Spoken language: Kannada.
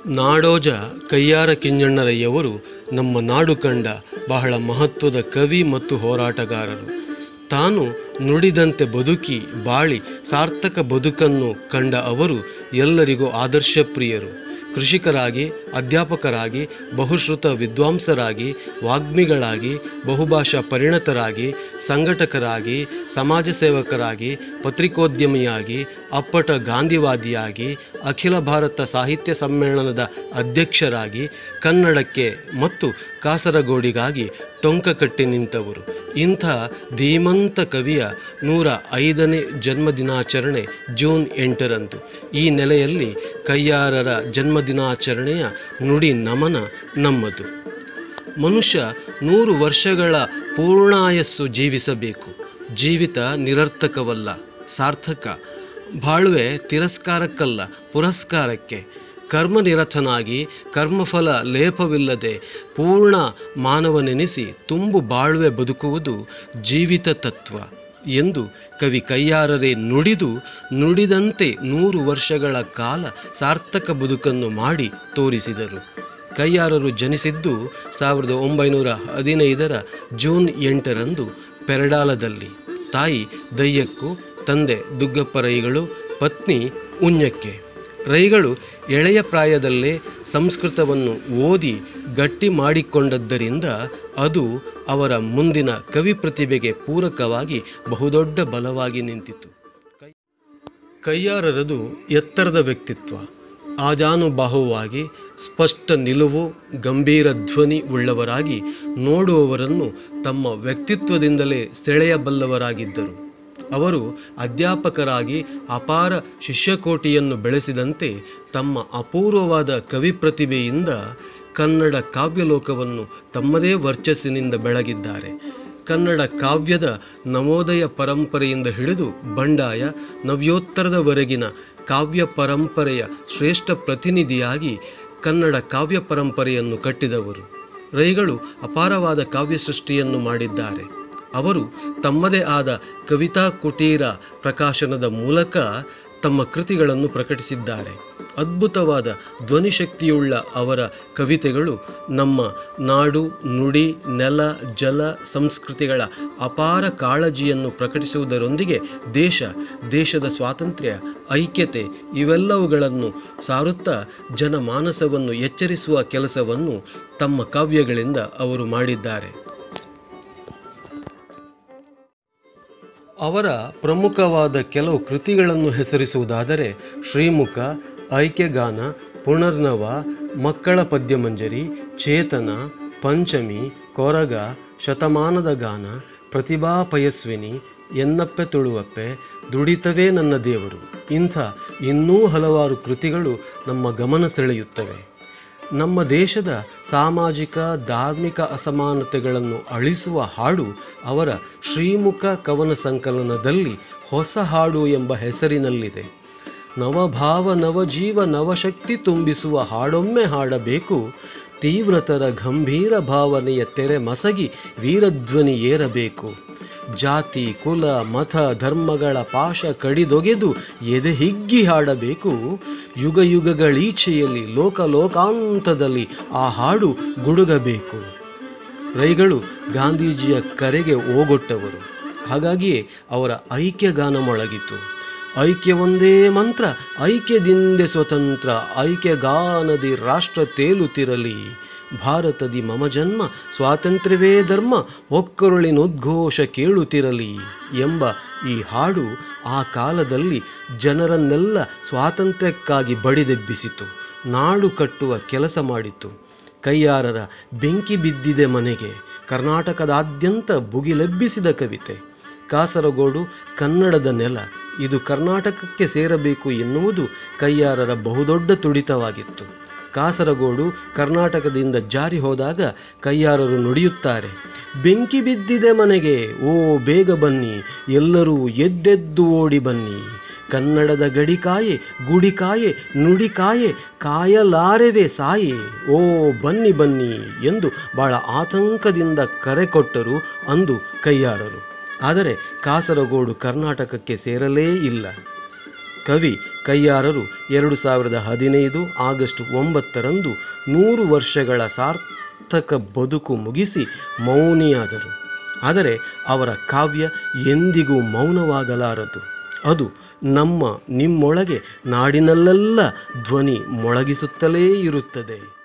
ನಾಡೋಜ ಕಯ್ಯಾರ ಕಿಂಜಣ್ಣರಯ್ಯವರು ನಮ್ಮ ನಾಡು ಕಂಡ ಬಹಳ ಮಹತ್ವದ ಕವಿ ಮತ್ತು ಹೋರಾಟಗಾರರು ತಾನು ನುಡಿದಂತೆ ಬದುಕಿ ಬಾಳಿ ಸಾರ್ಥಕ ಬದುಕನ್ನು ಕಂಡ ಅವರು ಎಲ್ಲರಿಗೂ ಆದರ್ಶಪ್ರಿಯರು ಕೃಷಿಕರಾಗಿ ಅಧ್ಯಾಪಕರಾಗಿ ಬಹುಶ್ರುತ ವಿದ್ವಾಂಸರಾಗಿ ವಾಗ್ಮಿಗಳಾಗಿ ಬಹುಭಾಷಾ ಪರಿಣತರಾಗಿ ಸಂಘಟಕರಾಗಿ ಸಮಾಜ ಸೇವಕರಾಗಿ ಪತ್ರಿಕೋದ್ಯಮಿಯಾಗಿ ಅಪ್ಪಟ ಗಾಂಧಿವಾದಿಯಾಗಿ ಅಖಿಲ ಭಾರತ ಸಾಹಿತ್ಯ ಸಮ್ಮೇಳನದ ಅಧ್ಯಕ್ಷರಾಗಿ ಕನ್ನಡಕ್ಕೆ ಮತ್ತು ಕಾಸರಗೋಡಿಗಾಗಿ ಟೊಂಕ ಕಟ್ಟಿ ನಿಂತವರು ಇಂಥ ಧೀಮಂತ ಕವಿಯ ನೂರ ಐದನೇ ಜನ್ಮದಿನಾಚರಣೆ ಜೂನ್ ಎಂಟರಂದು ಈ ನೆಲೆಯಲ್ಲಿ ಕಯ್ಯಾರರ ಜನ್ಮದಿನಾಚರಣೆಯ ನುಡಿ ನಮನ ನಮ್ಮದು ಮನುಷ್ಯ ನೂರು ವರ್ಷಗಳ ಪೂರ್ಣಾಯಸ್ಸು ಜೀವಿಸಬೇಕು ಜೀವಿತ ನಿರರ್ಥಕವಲ್ಲ ಸಾರ್ಥಕ ಬಾಳ್ವೆ ತಿರಸ್ಕಾರಕ್ಕಲ್ಲ ಪುರಸ್ಕಾರಕ್ಕೆ ಕರ್ಮನಿರತನಾಗಿ ಕರ್ಮಫಲ ಲೇಪವಿಲ್ಲದೆ ಪೂರ್ಣ ಮಾನವನೆನಿಸಿ ತುಂಬು ಬಾಳ್ವೆ ಬದುಕುವುದು ಜೀವಿತ ತತ್ವ ಎಂದು ಕವಿ ಕಯ್ಯಾರರೇ ನುಡಿದು ನುಡಿದಂತೆ ನೂರು ವರ್ಷಗಳ ಕಾಲ ಸಾರ್ಥಕ ಬದುಕನ್ನು ಮಾಡಿ ತೋರಿಸಿದರು ಕಯ್ಯಾರರು ಜನಿಸಿದ್ದು ಸಾವಿರದ ಒಂಬೈನೂರ ಹದಿನೈದರ ಜೂನ್ ಎಂಟರಂದು ಪೆರಡಾಲದಲ್ಲಿ ತಾಯಿ ದಯ್ಯಕ್ಕೂ ತಂದೆ ದುಗ್ಗಪ್ಪ ರೈಗಳು ಪತ್ನಿ ಉഞ്ഞಕ್ಕೆ ರೈಗಳು ಎಳೆಯ ಪ್ರಾಯದಲ್ಲೇ ಸಂಸ್ಕೃತವನ್ನು ಓದಿ ಗಟ್ಟಿ ಮಾಡಿಕೊಂಡದ್ದರಿಂದ ಅದು ಅವರ ಮುಂದಿನ ಕವಿ ಪ್ರತಿಭೆಗೆ ಪೂರಕವಾಗಿ ಬಹುದೊಡ್ಡ ಬಲವಾಗಿ ನಿಂತಿತು ಕೈ ಕಯ್ಯಾರರದು ಎತ್ತರದ ವ್ಯಕ್ತಿತ್ವ ಆಜಾನುಬಾಹುವಾಗಿ ಸ್ಪಷ್ಟ ನಿಲುವು ಗಂಭೀರ ಧ್ವನಿ ಉಳ್ಳವರಾಗಿ ನೋಡುವವರನ್ನು ತಮ್ಮ ವ್ಯಕ್ತಿತ್ವದಿಂದಲೇ ಸೆಳೆಯಬಲ್ಲವರಾಗಿದ್ದರು ಅವರು ಅಧ್ಯಾಪಕರಾಗಿ ಅಪಾರ ಶಿಷ್ಯಕೋಟಿಯನ್ನು ಬೆಳೆಸಿದಂತೆ ತಮ್ಮ ಅಪೂರ್ವವಾದ ಕವಿ ಪ್ರತಿಭೆಯಿಂದ ಕನ್ನಡ ಕಾವ್ಯಲೋಕವನ್ನು ತಮ್ಮದೇ ವರ್ಚಸ್ಸಿನಿಂದ ಬೆಳಗಿದ್ದಾರೆ ಕನ್ನಡ ಕಾವ್ಯದ ನವೋದಯ ಪರಂಪರೆಯಿಂದ ಹಿಡಿದು ಬಂಡಾಯ ನವ್ಯೋತ್ತರದವರೆಗಿನ ಕಾವ್ಯ ಪರಂಪರೆಯ ಶ್ರೇಷ್ಠ ಪ್ರತಿನಿಧಿಯಾಗಿ ಕನ್ನಡ ಕಾವ್ಯ ಪರಂಪರೆಯನ್ನು ಕಟ್ಟಿದವರು ರೈಗಳು ಅಪಾರವಾದ ಕಾವ್ಯ ಸೃಷ್ಟಿಯನ್ನು ಮಾಡಿದ್ದಾರೆ ಅವರು ತಮ್ಮದೇ ಆದ ಕವಿತಾ ಕುಟೀರ ಪ್ರಕಾಶನದ ಮೂಲಕ ತಮ್ಮ ಕೃತಿಗಳನ್ನು ಪ್ರಕಟಿಸಿದ್ದಾರೆ ಅದ್ಭುತವಾದ ಧ್ವನಿಶಕ್ತಿಯುಳ್ಳ ಅವರ ಕವಿತೆಗಳು ನಮ್ಮ ನಾಡು ನುಡಿ ನೆಲ ಜಲ ಸಂಸ್ಕೃತಿಗಳ ಅಪಾರ ಕಾಳಜಿಯನ್ನು ಪ್ರಕಟಿಸುವುದರೊಂದಿಗೆ ದೇಶ ದೇಶದ ಸ್ವಾತಂತ್ರ್ಯ ಐಕ್ಯತೆ ಇವೆಲ್ಲವುಗಳನ್ನು ಸಾರುತ್ತಾ ಜನಮಾನಸವನ್ನು ಎಚ್ಚರಿಸುವ ಕೆಲಸವನ್ನು ತಮ್ಮ ಕಾವ್ಯಗಳಿಂದ ಅವರು ಮಾಡಿದ್ದಾರೆ ಅವರ ಪ್ರಮುಖವಾದ ಕೆಲವು ಕೃತಿಗಳನ್ನು ಹೆಸರಿಸುವುದಾದರೆ ಶ್ರೀಮುಖ ಐಕ್ಯಗಾನ ಪುನರ್ನವ ಮಕ್ಕಳ ಪದ್ಯಮಂಜರಿ ಚೇತನ ಪಂಚಮಿ ಕೊರಗ ಶತಮಾನದ ಗಾನ ಪ್ರತಿಭಾ ಪಯಸ್ವಿನಿ ಎನ್ನಪ್ಪೆ ತುಳುವಪ್ಪೆ ದುಡಿತವೇ ನನ್ನ ದೇವರು ಇಂಥ ಇನ್ನೂ ಹಲವಾರು ಕೃತಿಗಳು ನಮ್ಮ ಗಮನ ಸೆಳೆಯುತ್ತವೆ ನಮ್ಮ ದೇಶದ ಸಾಮಾಜಿಕ ಧಾರ್ಮಿಕ ಅಸಮಾನತೆಗಳನ್ನು ಅಳಿಸುವ ಹಾಡು ಅವರ ಶ್ರೀಮುಖ ಕವನ ಸಂಕಲನದಲ್ಲಿ ಹೊಸ ಹಾಡು ಎಂಬ ಹೆಸರಿನಲ್ಲಿದೆ ನವಭಾವ ನವಜೀವ ನವಶಕ್ತಿ ತುಂಬಿಸುವ ಹಾಡೊಮ್ಮೆ ಹಾಡಬೇಕು ತೀವ್ರತರ ಗಂಭೀರ ಭಾವನೆಯ ತೆರೆ ಮಸಗಿ ವೀರಧ್ವನಿ ಏರಬೇಕು ಜಾತಿ ಕುಲ ಮತ ಧರ್ಮಗಳ ಪಾಶ ಕಡಿದೊಗೆದು ಎದೆ ಹಿಗ್ಗಿ ಹಾಡಬೇಕು ಯುಗ ಯುಗಗಳೀಚೆಯಲ್ಲಿ ಲೋಕ ಲೋಕಾಂತದಲ್ಲಿ ಆ ಹಾಡು ಗುಡುಗಬೇಕು ರೈಗಳು ಗಾಂಧೀಜಿಯ ಕರೆಗೆ ಓಗೊಟ್ಟವರು ಹಾಗಾಗಿಯೇ ಅವರ ಐಕ್ಯಗಾನ ಮೊಳಗಿತು ಐಕ್ಯ ಒಂದೇ ಮಂತ್ರ ಐಕ್ಯದಿಂದೆ ಸ್ವತಂತ್ರ ಐಕ್ಯಗಾನದಿ ರಾಷ್ಟ್ರ ತೇಲುತ್ತಿರಲಿ ಭಾರತದಿ ಮಮ ಜನ್ಮ ಸ್ವಾತಂತ್ರ್ಯವೇ ಧರ್ಮ ಒಕ್ಕರುಳಿನ ಉದ್ಘೋಷ ಕೇಳುತ್ತಿರಲಿ ಎಂಬ ಈ ಹಾಡು ಆ ಕಾಲದಲ್ಲಿ ಜನರನ್ನೆಲ್ಲ ಸ್ವಾತಂತ್ರ್ಯಕ್ಕಾಗಿ ಬಡಿದೆಬ್ಬಿಸಿತು ನಾಡು ಕಟ್ಟುವ ಕೆಲಸ ಮಾಡಿತು ಕೈಯಾರರ ಬೆಂಕಿ ಬಿದ್ದಿದೆ ಮನೆಗೆ ಕರ್ನಾಟಕದಾದ್ಯಂತ ಭುಗಿಲೆಬ್ಬಿಸಿದ ಕವಿತೆ ಕಾಸರಗೋಡು ಕನ್ನಡದ ನೆಲ ಇದು ಕರ್ನಾಟಕಕ್ಕೆ ಸೇರಬೇಕು ಎನ್ನುವುದು ಕೈಯಾರರ ಬಹುದೊಡ್ಡ ತುಡಿತವಾಗಿತ್ತು ಕಾಸರಗೋಡು ಕರ್ನಾಟಕದಿಂದ ಜಾರಿ ಹೋದಾಗ ಕೈಯಾರರು ನುಡಿಯುತ್ತಾರೆ ಬೆಂಕಿ ಬಿದ್ದಿದೆ ಮನೆಗೆ ಓ ಬೇಗ ಬನ್ನಿ ಎಲ್ಲರೂ ಎದ್ದೆದ್ದು ಓಡಿ ಬನ್ನಿ ಕನ್ನಡದ ಗಡಿಕಾಯೆ ಗುಡಿಕಾಯೆ ನುಡಿಕಾಯೆ ಕಾಯಲಾರೆವೆ ಸಾಯೆ ಓ ಬನ್ನಿ ಬನ್ನಿ ಎಂದು ಬಹಳ ಆತಂಕದಿಂದ ಕರೆ ಕೊಟ್ಟರು ಅಂದು ಕೈಯಾರರು ಆದರೆ ಕಾಸರಗೋಡು ಕರ್ನಾಟಕಕ್ಕೆ ಸೇರಲೇ ಇಲ್ಲ ಕವಿ ಕಯ್ಯಾರರು ಎರಡು ಸಾವಿರದ ಹದಿನೈದು ಆಗಸ್ಟ್ ಒಂಬತ್ತರಂದು ನೂರು ವರ್ಷಗಳ ಸಾರ್ಥಕ ಬದುಕು ಮುಗಿಸಿ ಮೌನಿಯಾದರು ಆದರೆ ಅವರ ಕಾವ್ಯ ಎಂದಿಗೂ ಮೌನವಾಗಲಾರದು ಅದು ನಮ್ಮ ನಿಮ್ಮೊಳಗೆ ನಾಡಿನಲ್ಲೆಲ್ಲ ಧ್ವನಿ ಮೊಳಗಿಸುತ್ತಲೇ ಇರುತ್ತದೆ